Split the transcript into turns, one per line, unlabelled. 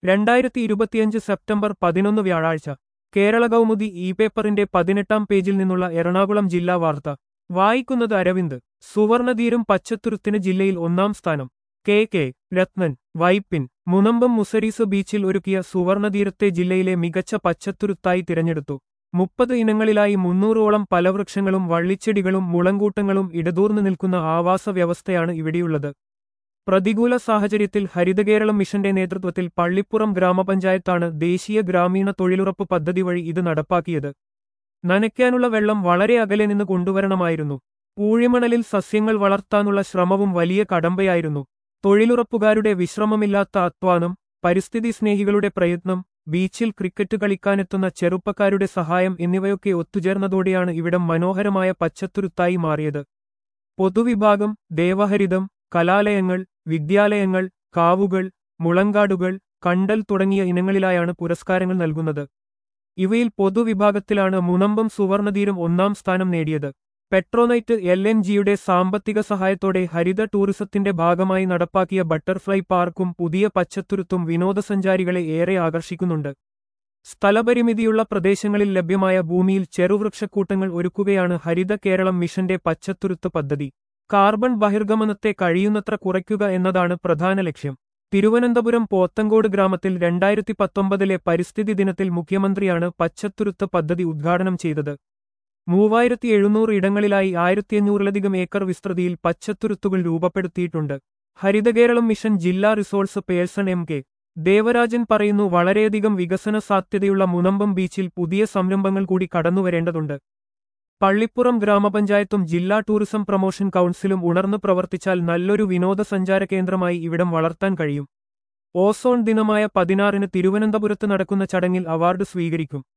രണ്ടായിരത്തി ഇരുപത്തിയഞ്ച് സെപ്റ്റംബർ പതിനൊന്ന് വ്യാഴാഴ്ച കേരള കൗമുദി ഇ പേപ്പറിന്റെ പതിനെട്ടാം പേജിൽ നിന്നുള്ള എറണാകുളം ജില്ലാ വാർത്ത വായിക്കുന്നത് അരവിന്ദ് സുവർണതീരം പച്ചത്തുരുത്തിന് ജില്ലയിൽ ഒന്നാം സ്ഥാനം കെ കെ രത്നൻ വൈപ്പിൻ മുനമ്പം മുസരീസ് ബീച്ചിൽ ഒരുക്കിയ സുവർണതീരത്തെ ജില്ലയിലെ മികച്ച പച്ചത്തുരുത്തായി തിരഞ്ഞെടുത്തു മുപ്പത് ഇനങ്ങളിലായി മുന്നൂറോളം പലവൃക്ഷങ്ങളും വള്ളിച്ചെടികളും മുളങ്കൂട്ടങ്ങളും ഇടതൂർന്നു നിൽക്കുന്ന ആവാസ വ്യവസ്ഥയാണ് ഇവിടെയുള്ളത് പ്രതികൂല സാഹചര്യത്തിൽ ഹരിതകേരളം മിഷന്റെ നേതൃത്വത്തിൽ പള്ളിപ്പുറം ഗ്രാമപഞ്ചായത്താണ് ദേശീയ ഗ്രാമീണ തൊഴിലുറപ്പ് പദ്ധതി വഴി ഇത് നടപ്പാക്കിയത് നനയ്ക്കാനുള്ള വെള്ളം വളരെ അകലെ നിന്ന് കൊണ്ടുവരണമായിരുന്നു പൂഴിമണലിൽ സസ്യങ്ങൾ വളർത്താനുള്ള ശ്രമവും വലിയ കടമ്പയായിരുന്നു തൊഴിലുറപ്പുകാരുടെ വിശ്രമമില്ലാത്ത അധ്വാനം പരിസ്ഥിതി സ്നേഹികളുടെ പ്രയത്നം ബീച്ചിൽ ക്രിക്കറ്റ് കളിക്കാനെത്തുന്ന ചെറുപ്പക്കാരുടെ സഹായം എന്നിവയൊക്കെ ഒത്തുചേർന്നതോടെയാണ് ഇവിടം മനോഹരമായ പച്ചത്തുരുത്തായി മാറിയത് പൊതുവിഭാഗം ദേവഹരിതം കലാലയങ്ങൾ വിദ്യാലയങ്ങൾ കാവുകൾ മുളങ്കാടുകൾ കണ്ടൽ തുടങ്ങിയ ഇനങ്ങളിലായാണ് പുരസ്കാരങ്ങൾ നൽകുന്നത് ഇവയിൽ പൊതുവിഭാഗത്തിലാണ് മുനമ്പം സുവർണതീരം ഒന്നാം സ്ഥാനം നേടിയത് പെട്രോനൈറ്റ് എൽ എൻ ജിയുടെ സാമ്പത്തിക സഹായത്തോടെ ഹരിത ടൂറിസത്തിന്റെ ഭാഗമായി നടപ്പാക്കിയ ബട്ടർഫ്ലൈ പാർക്കും പുതിയ പച്ചത്തുരുത്തും വിനോദസഞ്ചാരികളെ ഏറെ ആകർഷിക്കുന്നുണ്ട് സ്ഥലപരിമിതിയുള്ള പ്രദേശങ്ങളിൽ ലഭ്യമായ ഭൂമിയിൽ ചെറുവൃക്ഷക്കൂട്ടങ്ങൾ ഒരുക്കുകയാണ് ഹരിത കേരളം മിഷന്റെ പച്ചത്തുരുത്ത് പദ്ധതി കാർബൺ ബഹിർഗമനത്തെ കഴിയുന്നത്ര കുറയ്ക്കുക എന്നതാണ് പ്രധാന ലക്ഷ്യം തിരുവനന്തപുരം പോത്തങ്കോട് ഗ്രാമത്തിൽ രണ്ടായിരത്തി പത്തൊമ്പതിലെ പരിസ്ഥിതി ദിനത്തിൽ മുഖ്യമന്ത്രിയാണ് പച്ചത്തുരുത്ത് പദ്ധതി ഉദ്ഘാടനം ചെയ്തത് മൂവായിരത്തി എഴുന്നൂറ് ഇടങ്ങളിലായി ആയിരത്തിയഞ്ഞൂറിലധികം ഏക്കർ വിസ്തൃതിയിൽ പച്ചത്തുരുത്തുകൾ രൂപപ്പെടുത്തിയിട്ടുണ്ട് ഹരിതകേരളം മിഷൻ ജില്ലാ resource person M K Devarajan പറയുന്നു വളരെയധികം വികസന സാധ്യതയുള്ള മുനമ്പം ബീച്ചിൽ പുതിയ സംരംഭങ്ങൾ കൂടി കടന്നുവരേണ്ടതുണ്ട് പള്ളിപ്പുറം ഗ്രാമപഞ്ചായത്തും ജില്ലാ ടൂറിസം പ്രൊമോഷൻ കൗൺസിലും ഉണർന്നു പ്രവർത്തിച്ചാൽ നല്ലൊരു വിനോദസഞ്ചാര കേന്ദ്രമായി ഇവിടം വളർത്താൻ കഴിയും ഓസോൺ ദിനമായ പതിനാറിന് തിരുവനന്തപുരത്ത് നടക്കുന്ന ചടങ്ങിൽ അവാർഡ് സ്വീകരിക്കും